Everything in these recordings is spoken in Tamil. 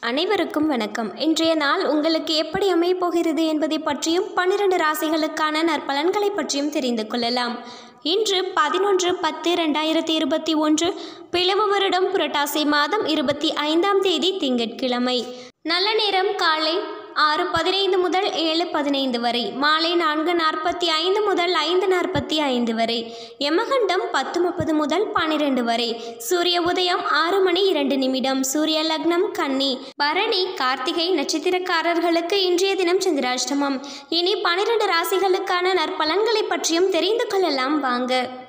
அனைவருக்கும் வணக்கம் இன்றைய நாள் உங்களுக்கு எப்படி அமையப் போகிறது என்பதை பற்றியும் பன்னிரண்டு ராசிகளுக்கான நற்பலன்களை பற்றியும் தெரிந்து கொள்ளலாம் இன்று பதினொன்று பத்து ரெண்டாயிரத்தி இருபத்தி ஒன்று பிளவு வருடம் புரட்டாசி மாதம் இருபத்தி ஐந்தாம் தேதி திங்கட்கிழமை நல்ல நேரம் காலை ஆறு பதினைந்து முதல் ஏழு பதினைந்து வரை மாலை நான்கு நாற்பத்தி ஐந்து முதல் ஐந்து நாற்பத்தி ஐந்து வரை யமகண்டம் பத்து முப்பது முதல் பன்னிரெண்டு வரை சூரிய உதயம் ஆறு மணி இரண்டு நிமிடம் சூரிய லக்னம் கன்னி பரணி கார்த்திகை நட்சத்திரக்காரர்களுக்கு இன்றைய தினம் சந்திராஷ்டமம் இனி பன்னிரண்டு ராசிகளுக்கான நற்பலன்களை பற்றியும் தெரிந்து கொள்ளலாம் வாங்க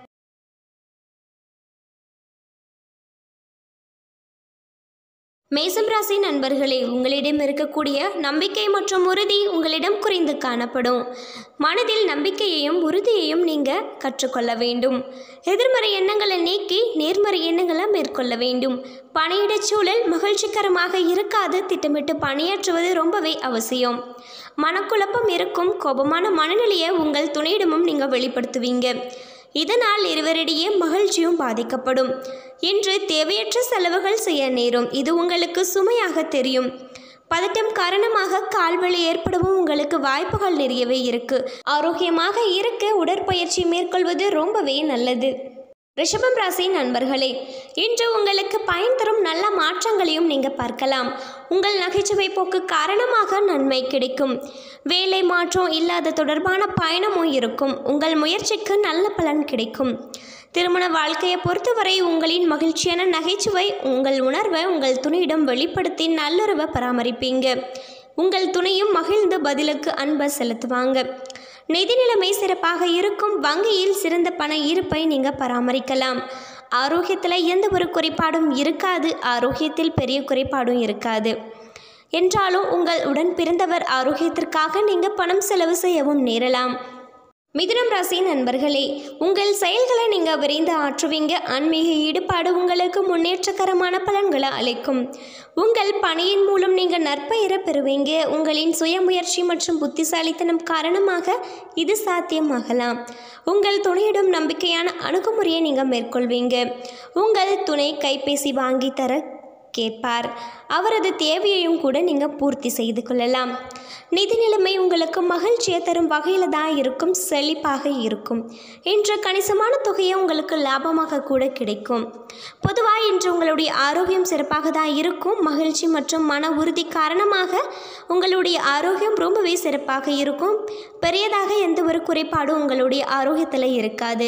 மேசம் ராசி நண்பர்களே உங்களிடம் இருக்கக்கூடிய நம்பிக்கை மற்றும் உறுதி உங்களிடம் குறைந்து காணப்படும் மனதில் நம்பிக்கையையும் உறுதியையும் நீங்கள் கற்றுக்கொள்ள வேண்டும் எதிர்மறை எண்ணங்களை நீக்கி நேர்மறை எண்ணங்களை மேற்கொள்ள வேண்டும் பணியிடச் சூழல் மகிழ்ச்சிகரமாக இருக்காது திட்டமிட்டு பணியாற்றுவது ரொம்பவே அவசியம் மனக்குழப்பம் இருக்கும் கோபமான மனநிலையை உங்கள் துணையிடமும் நீங்கள் வெளிப்படுத்துவீங்க இதனால் இருவரிடையே மகிழ்ச்சியும் பாதிக்கப்படும் இன்று தேவையற்ற செலவுகள் செய்ய நேரும் இது உங்களுக்கு சுமையாக தெரியும் பதட்டம் காரணமாக கால்வலி ஏற்படவும் உங்களுக்கு வாய்ப்புகள் நிறையவே இருக்கு ஆரோக்கியமாக இருக்க உடற்பயிற்சி மேற்கொள்வது ரொம்பவே நல்லது ரிஷபம் ராசி நண்பர்களே இன்று உங்களுக்கு பயன் தரும் நல்ல மாற்றங்களையும் நீங்கள் பார்க்கலாம் உங்கள் நகைச்சுவை போக்கு காரணமாக நன்மை கிடைக்கும் வேலை மாற்றம் இல்லாத தொடர்பான பயணமும் இருக்கும் உங்கள் முயற்சிக்கு நல்ல பலன் கிடைக்கும் திருமண வாழ்க்கையை பொறுத்தவரை உங்களின் மகிழ்ச்சியான நகைச்சுவை உங்கள் உணர்வை உங்கள் துணையிடம் வெளிப்படுத்தி நல்லுறவை பராமரிப்பீங்க உங்கள் துணையும் மகிழ்ந்து பதிலுக்கு அன்பை செலுத்துவாங்க நிதி நிலைமை சிறப்பாக இருக்கும் வங்கியில் சிறந்த பண இருப்பை நீங்கள் பராமரிக்கலாம் ஆரோக்கியத்தில் எந்த ஒரு குறைபாடும் இருக்காது ஆரோக்கியத்தில் பெரிய குறைபாடும் இருக்காது என்றாலும் உங்கள் உடன் பிறந்தவர் ஆரோக்கியத்திற்காக நீங்கள் பணம் செலவு செய்யவும் நேரலாம் மிதுனம் ராசி நண்பர்களே உங்கள் செயல்களை நீங்கள் விரைந்து ஆற்றுவீங்க ஆன்மீக ஈடுபாடு உங்களுக்கு முன்னேற்றகரமான பலன்களை அளிக்கும் உங்கள் பணியின் மூலம் நீங்கள் நற்பெயரை பெறுவீங்க உங்களின் சுயமுயற்சி மற்றும் புத்திசாலித்தனம் காரணமாக இது சாத்தியமாகலாம் உங்கள் துணையிடம் நம்பிக்கையான அணுகுமுறையை நீங்கள் மேற்கொள்வீங்க உங்கள் துணை கைபேசி வாங்கி தர கேட்பார் அவரது தேவையையும் கூட நீங்கள் பூர்த்தி செய்து கொள்ளலாம் நிதி நிலைமை உங்களுக்கு மகிழ்ச்சியை தரும் வகையில் தான் இருக்கும் செழிப்பாக இருக்கும் இன்று கணிசமான தொகையை உங்களுக்கு லாபமாக கூட கிடைக்கும் பொதுவாக இன்று உங்களுடைய ஆரோக்கியம் சிறப்பாக தான் இருக்கும் மகிழ்ச்சி மற்றும் மன உறுதி காரணமாக உங்களுடைய ஆரோக்கியம் ரொம்பவே சிறப்பாக இருக்கும் பெரியதாக எந்த ஒரு குறைபாடும் உங்களுடைய ஆரோக்கியத்தில் இருக்காது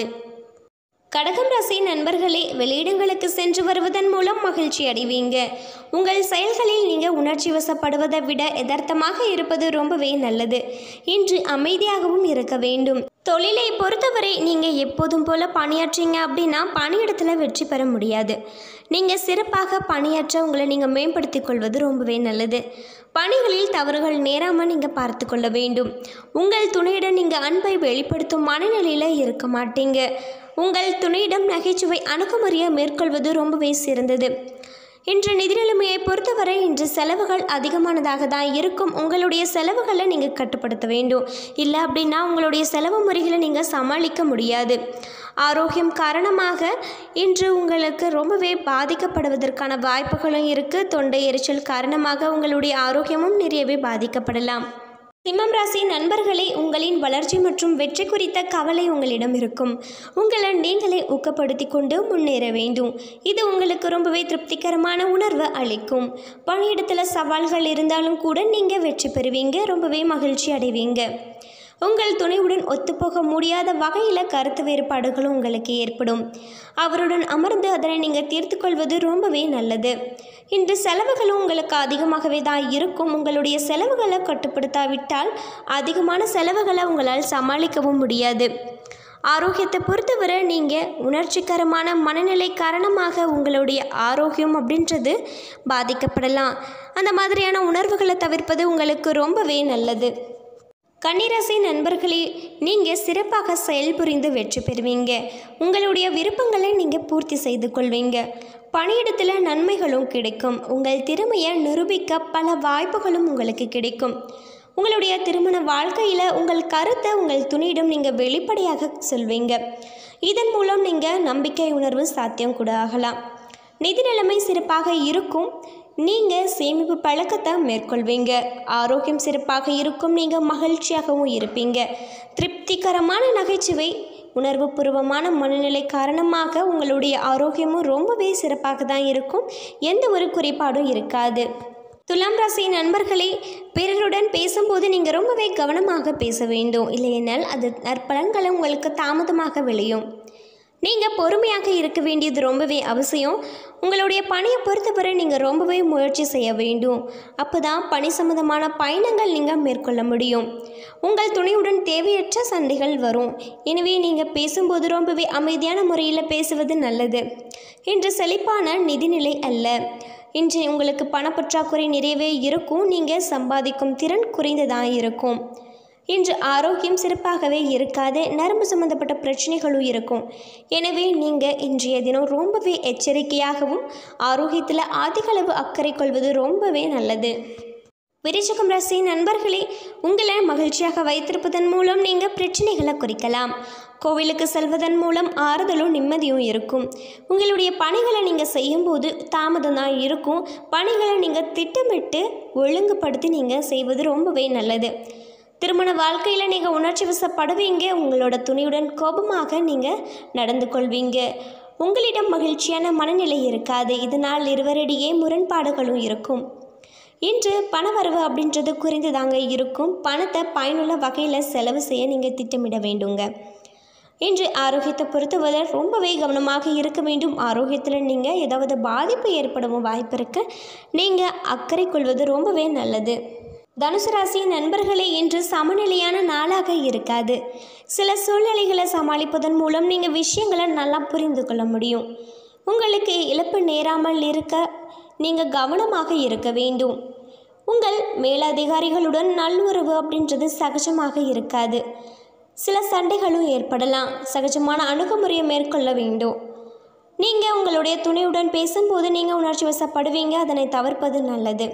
கடகம் ராசி நண்பர்களே வெளியிடங்களுக்கு சென்று வருவதன் மூலம் மகிழ்ச்சி அடைவீங்க உங்கள் செயல்களில் நீங்கள் உணர்ச்சி வசப்படுவதை விட யதார்த்தமாக இருப்பது ரொம்பவே நல்லது இன்று அமைதியாகவும் இருக்க வேண்டும் தொழிலை பொறுத்தவரை நீங்கள் எப்போதும் போல பணியாற்றீங்க அப்படின்னா பணியிடத்தில் வெற்றி பெற முடியாது நீங்கள் சிறப்பாக பணியாற்ற உங்களை நீங்கள் மேம்படுத்திக் கொள்வது ரொம்பவே நல்லது பணிகளில் தவறுகள் நேராமல் நீங்கள் பார்த்து கொள்ள வேண்டும் உங்கள் துணையிடம் நீங்கள் அன்பை வெளிப்படுத்தும் மனநிலையில் இருக்க மாட்டீங்க உங்கள் துணையிடம் நகைச்சுவை அணுகுமுறையை மேற்கொள்வது ரொம்பவே சிறந்தது இன்று நிதி நிலைமையை பொறுத்தவரை இன்று செலவுகள் அதிகமானதாக தான் இருக்கும் உங்களுடைய செலவுகளை நீங்கள் கட்டுப்படுத்த வேண்டும் இல்லை அப்படின்னா உங்களுடைய செலவு முறைகளை நீங்கள் சமாளிக்க முடியாது ஆரோக்கியம் காரணமாக இன்று உங்களுக்கு ரொம்பவே பாதிக்கப்படுவதற்கான வாய்ப்புகளும் இருக்குது தொண்டை எரிச்சல் காரணமாக உங்களுடைய ஆரோக்கியமும் நிறையவே பாதிக்கப்படலாம் சிம்மம் ராசி நண்பர்களே உங்களின் வளர்ச்சி மற்றும் வெற்றி குறித்த கவலை உங்களிடம் இருக்கும் உங்களை நீங்களே ஊக்கப்படுத்தி கொண்டு முன்னேற வேண்டும் இது உங்களுக்கு ரொம்பவே திருப்திகரமான உணர்வை அளிக்கும் பணியிடத்தில் சவால்கள் இருந்தாலும் கூட நீங்கள் வெற்றி பெறுவீங்க ரொம்பவே மகிழ்ச்சி அடைவீங்க உங்கள் துணையுடன் ஒத்துப்போக முடியாத வகையில் கருத்து வேறுபாடுகளும் உங்களுக்கு ஏற்படும் அவருடன் அமர்ந்து அதனை நீங்கள் தீர்த்து கொள்வது ரொம்பவே நல்லது இன்று செலவுகளும் உங்களுக்கு அதிகமாகவே தான் இருக்கும் உங்களுடைய செலவுகளை கட்டுப்படுத்தாவிட்டால் அதிகமான செலவுகளை உங்களால் சமாளிக்கவும் முடியாது ஆரோக்கியத்தை பொறுத்தவரை நீங்கள் உணர்ச்சிகரமான மனநிலை காரணமாக உங்களுடைய ஆரோக்கியம் அப்படின்றது பாதிக்கப்படலாம் அந்த மாதிரியான உணர்வுகளை தவிர்ப்பது உங்களுக்கு ரொம்பவே நல்லது கன்னிராசி நண்பர்களே நீங்கள் சிறப்பாக செயல்புரிந்து வெற்றி பெறுவீங்க உங்களுடைய விருப்பங்களை நீங்கள் பூர்த்தி செய்து கொள்வீங்க பணியிடத்தில் நன்மைகளும் கிடைக்கும் உங்கள் திறமையை நிரூபிக்க பல வாய்ப்புகளும் உங்களுக்கு கிடைக்கும் உங்களுடைய திருமண வாழ்க்கையில் உங்கள் கருத்தை உங்கள் துணியிடம் நீங்கள் வெளிப்படையாக சொல்வீங்க இதன் மூலம் நீங்கள் நம்பிக்கை உணர்வு சாத்தியம் கூட ஆகலாம் நிதி நிலைமை சிறப்பாக இருக்கும் நீங்கள் சேமிப்பு பழக்கத்தை மேற்கொள்வீங்க ஆரோக்கியம் சிறப்பாக இருக்கும் நீங்கள் மகிழ்ச்சியாகவும் இருப்பீங்க திருப்திகரமான நகைச்சுவை உணர்வுபூர்வமான மனநிலை காரணமாக உங்களுடைய ஆரோக்கியமும் ரொம்பவே சிறப்பாக தான் இருக்கும் எந்த ஒரு குறைபாடும் இருக்காது துலாம் ராசி நண்பர்களே பிறருடன் பேசும்போது நீங்கள் ரொம்பவே கவனமாக பேச வேண்டும் இல்லையென்றால் அது நற்பலன்களை உங்களுக்கு தாமதமாக விளையும் நீங்கள் பொறுமையாக இருக்க வேண்டியது ரொம்பவே அவசியம் உங்களுடைய பணியை பொறுத்தவரை நீங்கள் ரொம்பவே முயற்சி செய்ய வேண்டும் அப்போ தான் பணி சம்பந்தமான பயணங்கள் நீங்கள் மேற்கொள்ள முடியும் உங்கள் துணையுடன் தேவையற்ற சண்டைகள் வரும் எனவே நீங்கள் பேசும்போது ரொம்பவே அமைதியான முறையில் பேசுவது நல்லது இன்று செழிப்பான நிதிநிலை அல்ல இன்று உங்களுக்கு பணப்பற்றாக்குறை நிறையவே இருக்கும் நீங்கள் சம்பாதிக்கும் திறன் குறைந்ததாக இருக்கும் இன்று ஆரோக்கியம் சிறப்பாகவே இருக்காது நரம்பு சம்பந்தப்பட்ட பிரச்சனைகளும் இருக்கும் எனவே நீங்கள் இன்றைய தினம் ரொம்பவே எச்சரிக்கையாகவும் ஆரோக்கியத்தில் அதிக அளவு அக்கறை கொள்வது ரொம்பவே நல்லது விருச்சகம் ராசி நண்பர்களே உங்களை மகிழ்ச்சியாக வைத்திருப்பதன் மூலம் நீங்கள் பிரச்சனைகளை குறைக்கலாம் கோவிலுக்கு செல்வதன் மூலம் ஆறுதலும் நிம்மதியும் இருக்கும் உங்களுடைய பணிகளை நீங்கள் செய்யும்போது தாமதம் தான் இருக்கும் பணிகளை நீங்கள் திட்டமிட்டு ஒழுங்குபடுத்தி நீங்கள் செய்வது ரொம்பவே நல்லது திருமண வாழ்க்கையில் நீங்கள் உணர்ச்சி வசப்படுவீங்க உங்களோட துணியுடன் கோபமாக நீங்கள் நடந்து கொள்வீங்க உங்களிடம் மகிழ்ச்சியான மனநிலை இருக்காது இதனால் இருவரிடையே முரண்பாடுகளும் இருக்கும் இன்று பணவரவு அப்படின்றது குறைந்து தாங்க இருக்கும் பணத்தை பயனுள்ள வகையில் செலவு செய்ய நீங்கள் திட்டமிட வேண்டுங்க இன்று ஆரோக்கியத்தை பொறுத்தவரை ரொம்பவே கவனமாக இருக்க வேண்டும் ஆரோக்கியத்தில் நீங்கள் ஏதாவது பாதிப்பு ஏற்படவும் வாய்ப்பு இருக்கு நீங்கள் அக்கறை கொள்வது ரொம்பவே நல்லது தனுசு ராசி நண்பர்களே இன்று சமநிலையான நாளாக இருக்காது சில சூழ்நிலைகளை சமாளிப்பதன் மூலம் நீங்கள் விஷயங்களை நல்லா புரிந்து கொள்ள முடியும் உங்களுக்கு இழப்பு நேராமல் இருக்க நீங்கள் கவனமாக இருக்க வேண்டும் உங்கள் மேலதிகாரிகளுடன் நல்லுறவு அப்படின்றது சகஜமாக இருக்காது சில சண்டைகளும் ஏற்படலாம் சகஜமான அணுகுமுறையை மேற்கொள்ள வேண்டும் நீங்கள் உங்களுடைய துணையுடன் பேசும்போது நீங்கள் உணர்ச்சி வசப்படுவீங்க அதனை தவிர்ப்பது நல்லது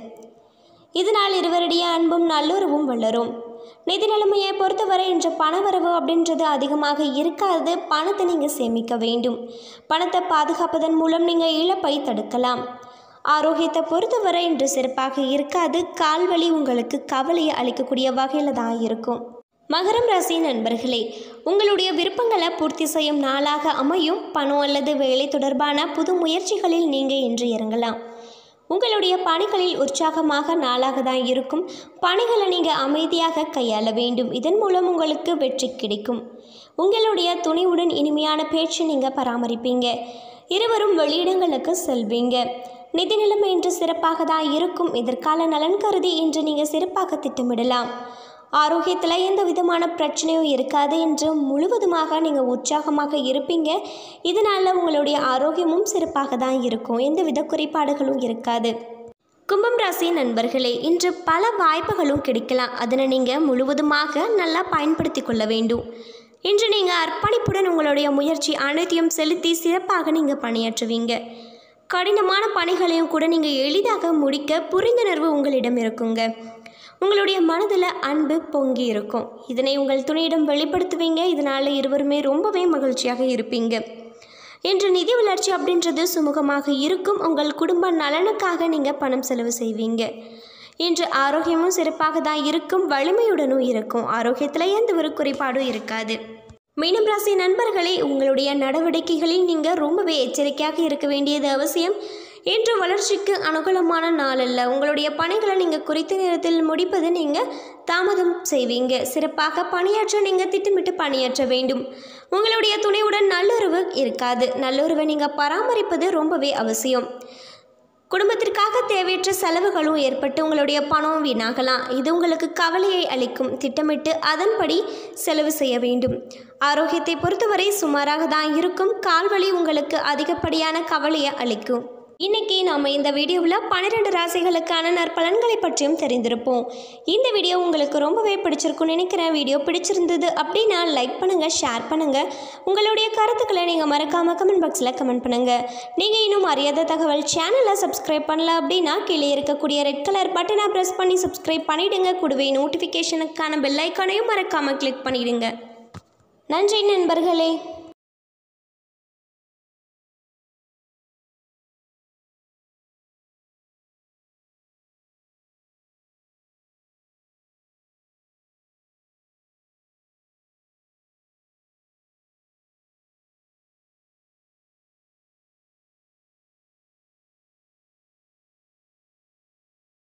இதனால் இருவருடைய அன்பும் நல்லுறவும் வளரும் நிதி நிலைமையை பொறுத்தவரை இன்று பணவரவு அப்படின்றது அதிகமாக இருக்காது பணத்தை நீங்கள் சேமிக்க வேண்டும் பணத்தை பாதுகாப்பதன் மூலம் நீங்கள் இழப்பை தடுக்கலாம் ஆரோக்கியத்தை பொறுத்தவரை இன்று சிறப்பாக இருக்காது கால்வலி உங்களுக்கு கவலையை அளிக்கக்கூடிய வகையில் தான் இருக்கும் மகரம் ராசி நண்பர்களே உங்களுடைய விருப்பங்களை பூர்த்தி செய்யும் நாளாக அமையும் பணம் அல்லது வேலை தொடர்பான புது முயற்சிகளில் நீங்கள் இன்று இறங்கலாம் உங்களுடைய பணிகளில் உற்சாகமாக நாளாக தான் இருக்கும் பணிகளை நீங்கள் அமைதியாக கையாள வேண்டும் இதன் மூலம் உங்களுக்கு வெற்றி கிடைக்கும் உங்களுடைய துணிவுடன் இனிமையான பேச்சு நீங்கள் பராமரிப்பீங்க இருவரும் வெளியிடங்களுக்கு செல்வீங்க நிதி நிலைமை இன்று சிறப்பாக தான் இருக்கும் எதிர்கால நலன் கருதி இன்று நீங்கள் சிறப்பாக திட்டமிடலாம் ஆரோக்கியத்தில் எந்த விதமான பிரச்சனையும் இருக்காது என்று முழுவதுமாக நீங்கள் உற்சாகமாக இருப்பீங்க இதனால் உங்களுடைய ஆரோக்கியமும் சிறப்பாக தான் இருக்கும் எந்தவித குறைபாடுகளும் இருக்காது கும்பம் ராசி நண்பர்களே இன்று பல வாய்ப்புகளும் கிடைக்கலாம் அதனை நீங்கள் முழுவதுமாக நல்லா பயன்படுத்தி கொள்ள வேண்டும் இன்று நீங்கள் அர்ப்பணிப்புடன் உங்களுடைய முயற்சி அனைத்தையும் செலுத்தி சிறப்பாக நீங்கள் பணியாற்றுவீங்க கடினமான பணிகளையும் கூட நீங்கள் எளிதாக முடிக்க புரிந்துணர்வு உங்களிடம் இருக்குங்க உங்களுடைய மனதில் அன்பு பொங்கி இருக்கும் இதனை உங்கள் துணையிடம் வெளிப்படுத்துவீங்க இதனால் இருவருமே ரொம்பவே மகிழ்ச்சியாக இருப்பீங்க இன்று நிதி வளர்ச்சி அப்படின்றது சுமூகமாக இருக்கும் உங்கள் குடும்ப நலனுக்காக நீங்கள் பணம் செலவு செய்வீங்க இன்று ஆரோக்கியமும் சிறப்பாக தான் இருக்கும் வலிமையுடனும் இருக்கும் ஆரோக்கியத்தில் எந்த ஒரு குறைபாடும் இருக்காது மீனம் ராசி நண்பர்களே உங்களுடைய நடவடிக்கைகளில் நீங்கள் ரொம்பவே எச்சரிக்கையாக இருக்க வேண்டியது அவசியம் இன்று வளர்ச்சிக்கு அனுகூலமான நாள் அல்ல உங்களுடைய பணிகளை நீங்கள் குறித்த நேரத்தில் முடிப்பது நீங்கள் தாமதம் செய்வீங்க சிறப்பாக பணியாற்ற நீங்கள் திட்டமிட்டு பணியாற்ற வேண்டும் உங்களுடைய துணையுடன் நல்லுறவு இருக்காது நல்லுறவை நீங்கள் பராமரிப்பது ரொம்பவே அவசியம் குடும்பத்திற்காக தேவையற்ற செலவுகளும் ஏற்பட்டு உங்களுடைய பணம் வீணாகலாம் இது உங்களுக்கு கவலையை அளிக்கும் திட்டமிட்டு அதன்படி செலவு செய்ய வேண்டும் ஆரோக்கியத்தை பொறுத்தவரை சுமாராக தான் இருக்கும் கால்வலி உங்களுக்கு அதிகப்படியான கவலையை அளிக்கும் இன்னைக்கு நாம் இந்த வீடியோவில் பன்னிரெண்டு ராசிகளுக்கான நற்பலன்களை பற்றியும் தெரிந்திருப்போம் இந்த வீடியோ உங்களுக்கு ரொம்பவே பிடிச்சிருக்கும்னு நினைக்கிறேன் வீடியோ பிடிச்சிருந்தது அப்படின்னா லைக் பண்ணுங்கள் ஷேர் பண்ணுங்கள் உங்களுடைய கருத்துக்களை நீங்கள் மறக்காமல் கமெண்ட் பாக்ஸில் கமெண்ட் பண்ணுங்கள் நீங்கள் இன்னும் அறியாத தகவல் சேனலை சப்ஸ்கிரைப் பண்ணல அப்படின்னா கீழே இருக்கக்கூடிய ரெட் கலர் பட்டனை ப்ரெஸ் பண்ணி சப்ஸ்கிரைப் பண்ணிவிடுங்க கூடவே நோட்டிஃபிகேஷனுக்கான பெல் ஐக்கானையும் மறக்காமல் கிளிக் பண்ணிவிடுங்க நன்றி நண்பர்களே